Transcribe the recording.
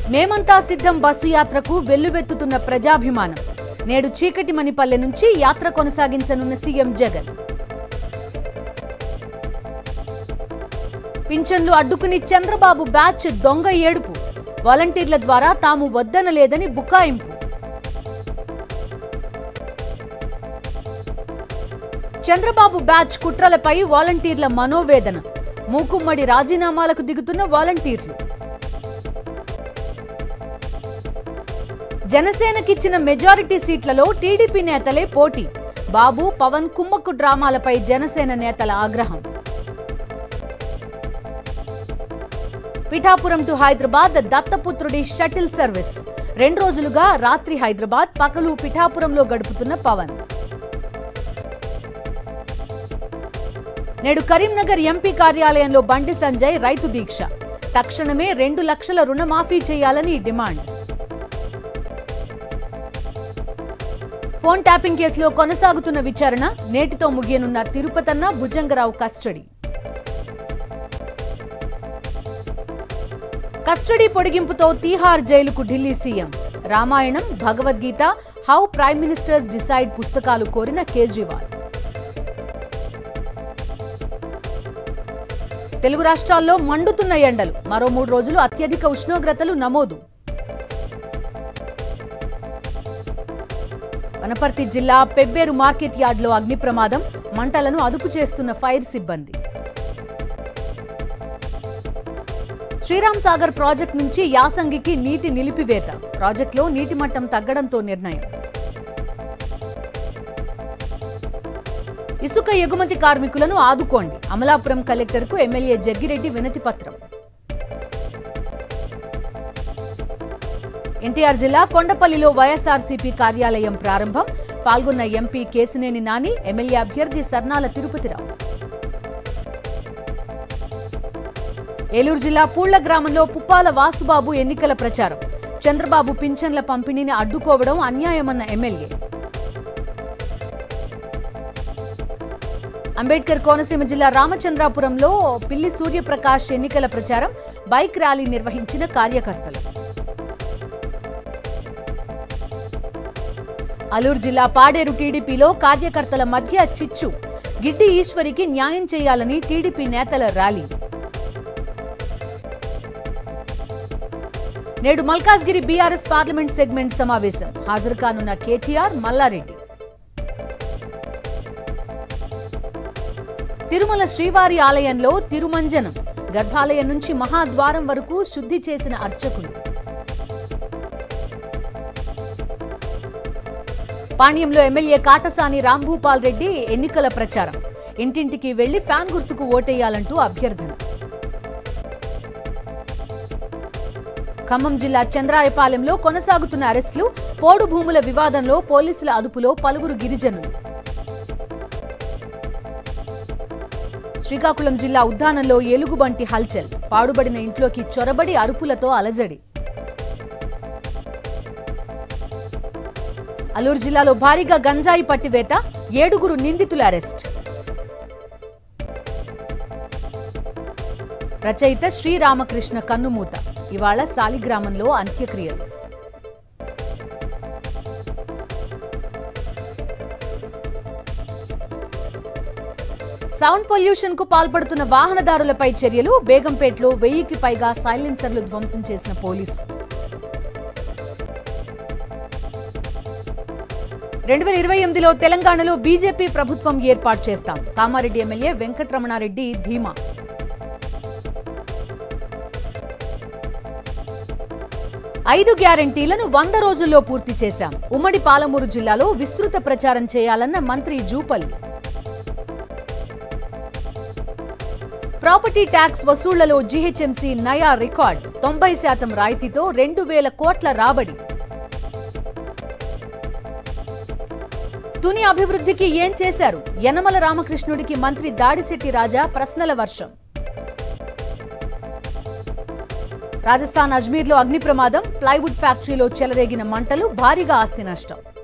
మేమంతా సిద్ధం బస్సు యాత్రకు వెల్లువెత్తుతున్న ప్రజాభిమానం నేడు చీకటిమణిపల్లె నుంచి యాత్ర కొనసాగించనున్న సీఎం జగన్ పింఛన్లు అడ్డుకుని చంద్రబాబు బ్యాచ్ దొంగ ఏడుపు వాలంటీర్ల ద్వారా తాము వద్దనలేదని బుకాయింపు చంద్రబాబు బ్యాచ్ కుట్రలపై వాలంటీర్ల మనోవేదన మూకుమ్మడి రాజీనామాలకు దిగుతున్న వాలంటీర్లు జనసేనకిచ్చిన మెజారిటీ సీట్లలో టీడీపీ నేతలే పోటీ బాబు పవన్ కుమ్మక్కు డ్రామాలపై జనసేన నేతల ఆగ్రహం పిఠాపురం టు హైదరాబాద్ దత్తపుత్రుడి షటిల్ సర్వీస్ రెండు రోజులుగా రాత్రి హైదరాబాద్ పగలు పిఠాపురంలో గడుపుతున్న పవన్ నేడు కరీంనగర్ ఎంపీ కార్యాలయంలో బండి సంజయ్ రైతు దీక్ష తక్షణమే రెండు లక్షల రుణమాఫీ చేయాలని డిమాండ్ ఫోన్ ట్యాపింగ్ కేసులో కొనసాగుతున్న విచారణ నేటితో ముగియనున్న తిరుపతన్న భుజంగరావు కస్టడీ కస్టడీ పొడిగింపుతో తీహార్ జైలుకు Delhi CM Ramayanam Bhagavad Gita how prime ministers decide పుస్తకాలు కోరిన కేజ్రీవాల్ తెలుగు రాష్ట్రాల్లో మండుతున్న ఎండలు మరో మూడు రోజులు అత్యధిక ఉష్ణోగ్రతలు నమోదు వనపర్తి జిల్లా పెబ్బేరు మార్కెట్ యార్డ్లో అగ్ని ప్రమాదం మంటలను అదుపు చేస్తున్న ఫైర్ సిబ్బంది శ్రీరామ్ సాగర్ ప్రాజెక్ట్ నుంచి యాసంగికి నీటి నిలిపివేత ప్రాజెక్టులో నీటి మట్టం తగ్గడంతో నిర్ణయం ఇసుక ఎగుమతి కార్మికులను ఆదుకోండి అమలాపురం కలెక్టర్కు ఎమ్మెల్యే జగ్గిరెడ్డి వినతి పత్రం ఎన్టీఆర్ జిల్లా కొండపల్లిలో వైఎస్ఆర్సీపీ కార్యాలయం ప్రారంభం పాల్గొన్న ఎంపీ కేసినేని నాని ఎమ్మెల్యే అభ్యర్థి సర్నాల తిరుపతిరావు ఏలూరు జిల్లా పూళ్ల గ్రామంలో పుప్పాల వాసుబాబు ఎన్నికల ప్రచారం చంద్రబాబు పింఛన్ల పంపిణీని అడ్డుకోవడం అన్యాయమన్న ఎమ్మెల్యే అంబేద్కర్ కోనసీమ జిల్లా రామచంద్రాపురంలో పిల్లి సూర్యప్రకాష్ ఎన్నికల ప్రచారం బైక్ ర్యాలీ నిర్వహించిన కార్యకర్తలు అలూరు జిల్లా పాడేరు టీడీపీలో కార్యకర్తల మధ్య చిచ్చు గిడ్డి ఈశ్వరికి న్యాయం చేయాలని టీడీపీ నేతల ర్యాలీ నేడు మల్కాజ్గిరి బీఆర్ఎస్ పార్లమెంట్ సెగ్మెంట్ సమావేశం హాజరు కానున్న కేటీఆర్ మల్లారెడ్డి తిరుమల శ్రీవారి ఆలయంలో తిరుమంజనం గర్భాలయం నుంచి మహాద్వారం వరకు శుద్ధి చేసిన అర్చకులు పాణ్యంలో ఎమ్మెల్యే కాటసాని రాంభూపాల్ రెడ్డి ఎన్నికల ప్రచారం ఇంటింటికి వెళ్లి ఫ్యాన్ గుర్తుకు ఓటేయాలంటూ అభ్యర్థన ఖమ్మం జిల్లా చంద్రాయపాలెంలో కొనసాగుతున్న అరెస్టులు పోడు భూముల వివాదంలో పోలీసుల అదుపులో పలువురు గిరిజనులు శ్రీకాకుళం జిల్లా ఉద్దానంలో ఎలుగుబంటి హల్చల్ పాడుబడిన ఇంట్లోకి చొరబడి అరుపులతో అలజడి అల్లూరు జిల్లాలో భారీగా గంజాయి పట్టివేత ఏడుగురు నిందితుల అరెస్ట్ రచయిత శ్రీరామకృష్ణ కన్నుమూత ఇవాళ సాలిగ్రామంలో అంత్యక్రియలు సౌండ్ పొల్యూషన్ కు పాల్పడుతున్న వాహనదారులపై చర్యలు బేగంపేటలో వెయ్యికి పైగా సైలెన్సర్లు ధ్వంసం చేసిన పోలీసు రెండు వేల ఇరవై ఎనిమిదిలో తెలంగాణలో బీజేపీ ప్రభుత్వం ఏర్పాటు చేస్తాం కామారెడ్డి ఎమ్మెల్యే వెంకటరమణారెడ్డి ధీమా ఐదు గ్యారంటీలను వంద రోజుల్లో పూర్తి చేశాం ఉమ్మడి పాలమూరు జిల్లాలో విస్తృత ప్రచారం చేయాలన్న మంత్రి జూపల్లి ప్రాపర్టీ ట్యాక్స్ వసూళ్లలో జీహెచ్ఎంసీ నయా రికార్డ్ తొంభై శాతం రాయితీతో రెండు వేల కోట్ల రాబడి తుని అభివృద్ధికి ఏం చేశారు యనమల రామకృష్ణుడికి మంత్రి దాడిశెట్టి రాజా ప్రశ్నల వర్షం రాజస్థాన్ అజ్మీర్లో అగ్ని ప్రమాదం ప్లైవుడ్ ఫ్యాక్టరీలో చెలరేగిన మంటలు భారీగా ఆస్తి నష్టం